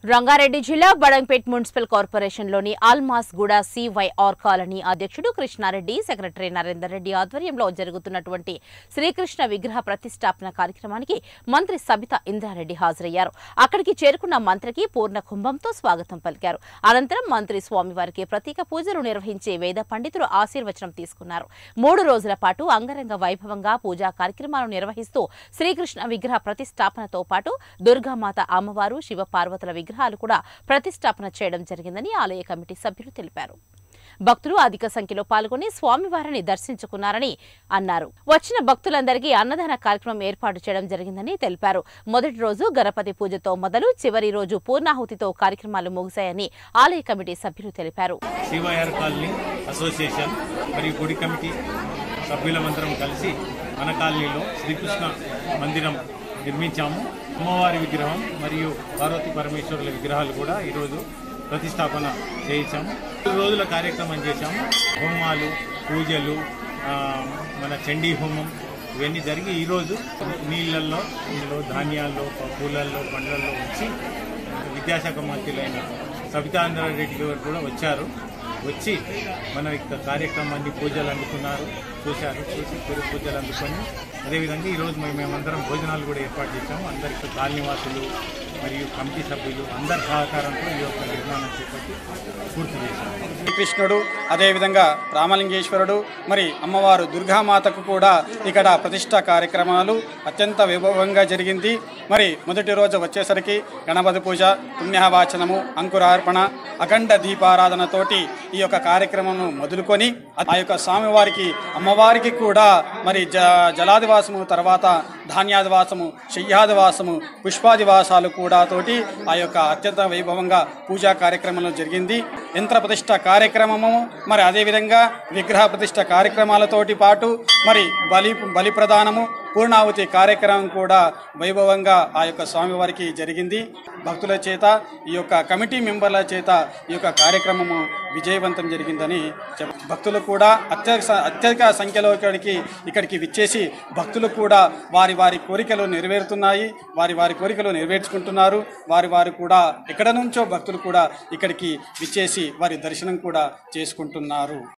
రంగారెడ్డి జిల్లా బడంపేట్ మున్సిపల్ కార్పొరేషన్లోని ఆల్మాస్ గూడ సివైఆర్ కాలనీ అధ్యక్షుడు కృష్ణారెడ్డి సెక్రటరీ నరేందర్ రెడ్డి ఆధ్వర్యంలో జరుగుతున్నటువంటి శ్రీకృష్ణ విగ్రహ ప్రతిష్టాపన కార్యక్రమానికి మంత్రి సబితా ఇంద్రారెడ్డి హాజరయ్యారు అక్కడికి చేరుకున్న మంత్రికి పూర్ణ కుంభంతో స్వాగతం పలికారు అనంతరం మంత్రి స్వామివారికి ప్రత్యేక పూజలు నిర్వహించి వేద పండితులు ఆశీర్వచనం తీసుకున్నారు మూడు రోజుల పాటు అంగరంగ వైభవంగా పూజా కార్యక్రమాలు నిర్వహిస్తూ శ్రీకృష్ణ విగ్రహ ప్రతిష్టాపనతో పాటు దుర్గామాత అమ్మవారు శివ పార్వతుల విగ్రహాలు కూడా ప్రతిష్టాపన చేయడం జరిగిందని ఆలయ కమిటీ సభ్యులు తెలిపారు భక్తులు అధిక సంఖ్యలో పాల్గొని స్వామివారిని దర్శించుకున్నారని అన్నారు వచ్చిన భక్తులందరికీ అన్నదాన కార్యక్రమం ఏర్పాటు చేయడం జరిగిందని తెలిపారు మొదటి రోజు గణపతి పూజతో మొదలు చివరి రోజు పూర్ణాహుతితో కార్యక్రమాలు ముగిశాయని ఆలయ కమిటీ సభ్యులు తెలిపారు సివైఆర్ కాలనీ అసోసియేషన్ మరియు గుడి కమిటీ సభ్యులమందరం కలిసి మన కాలనీలో శ్రీకృష్ణ మందిరం నిర్మించాము అమ్మవారి విగ్రహం మరియు పార్వతీ పరమేశ్వరుల విగ్రహాలు కూడా ఈరోజు ప్రతిష్టాపన చేయించాము మూడు రోజుల కార్యక్రమం చేశాము హోమాలు పూజలు ఆ, మన చండీ హోమం ఇవన్నీ జరిగి ఈరోజు నీళ్ళల్లో ఇందులో ధాన్యాల్లో పూలల్లో పండ్లల్లో వచ్చి విద్యాశాఖ మంత్రులైన సబితాంధ్రారెడ్డి గారు కూడా వచ్చారు వచ్చి మన యొక్క కార్యక్రమాన్ని పూజలు అందుకున్నారు చూశారు చూసి పూజ పూజలు అందుకొని అదేవిధంగా ఈరోజు మేము మేమందరం భోజనాలు కూడా ఏర్పాటు చేశాము అందరికీ కాలనీవాసులు మరియు కమిటీ సభ్యులు అందరి సహకారంతో ఈ యొక్క నిర్మాణం చేపట్టి పూర్తి చేశాము శ్రీకృష్ణుడు అదేవిధంగా రామలింగేశ్వరుడు మరి అమ్మవారు దుర్గామాతకు కూడా ఇక్కడ ప్రతిష్ట కార్యక్రమాలు అత్యంత వైభవంగా జరిగింది మరి మొదటి రోజు వచ్చేసరికి గణపతి పూజ పుణ్యవాచనము అంకురార్పణ అఖండ దీపారాధనతోటి ఈ యొక్క కార్యక్రమం మొదలుకొని ఆ యొక్క స్వామివారికి అమ్మవారికి కూడా మరి జ జలాదివాసము తర్వాత ధాన్యాదివాసము శయ్యాదివాసము పుష్పాదివాసాలు కూడా తోటి ఆ యొక్క అత్యంత వైభవంగా పూజా కార్యక్రమంలో జరిగింది యంత్ర ప్రతిష్ట కార్యక్రమము మరి అదేవిధంగా విగ్రహ ప్రతిష్ట కార్యక్రమాలతోటి పాటు మరి బలి బలి ప్రదానము పూర్ణాహుతి కార్యక్రమం కూడా వైభవంగా ఆ యొక్క స్వామివారికి జరిగింది భక్తుల చేత ఈ యొక్క కమిటీ మెంబర్ల చేత ఈ యొక్క కార్యక్రమము విజయవంతం జరిగిందని చెప్ భక్తులు కూడా అత్యధిక అత్యధిక సంఖ్యలో ఇక్కడికి ఇక్కడికి విచ్చేసి భక్తులు కూడా వారి వారి కోరికలు నెరవేరుతున్నాయి వారి వారి కోరికలు నెరవేర్చుకుంటున్నారు వారి వారు కూడా ఎక్కడ నుంచో భక్తులు కూడా ఇక్కడికి విచ్చేసి వారి దర్శనం కూడా చేసుకుంటున్నారు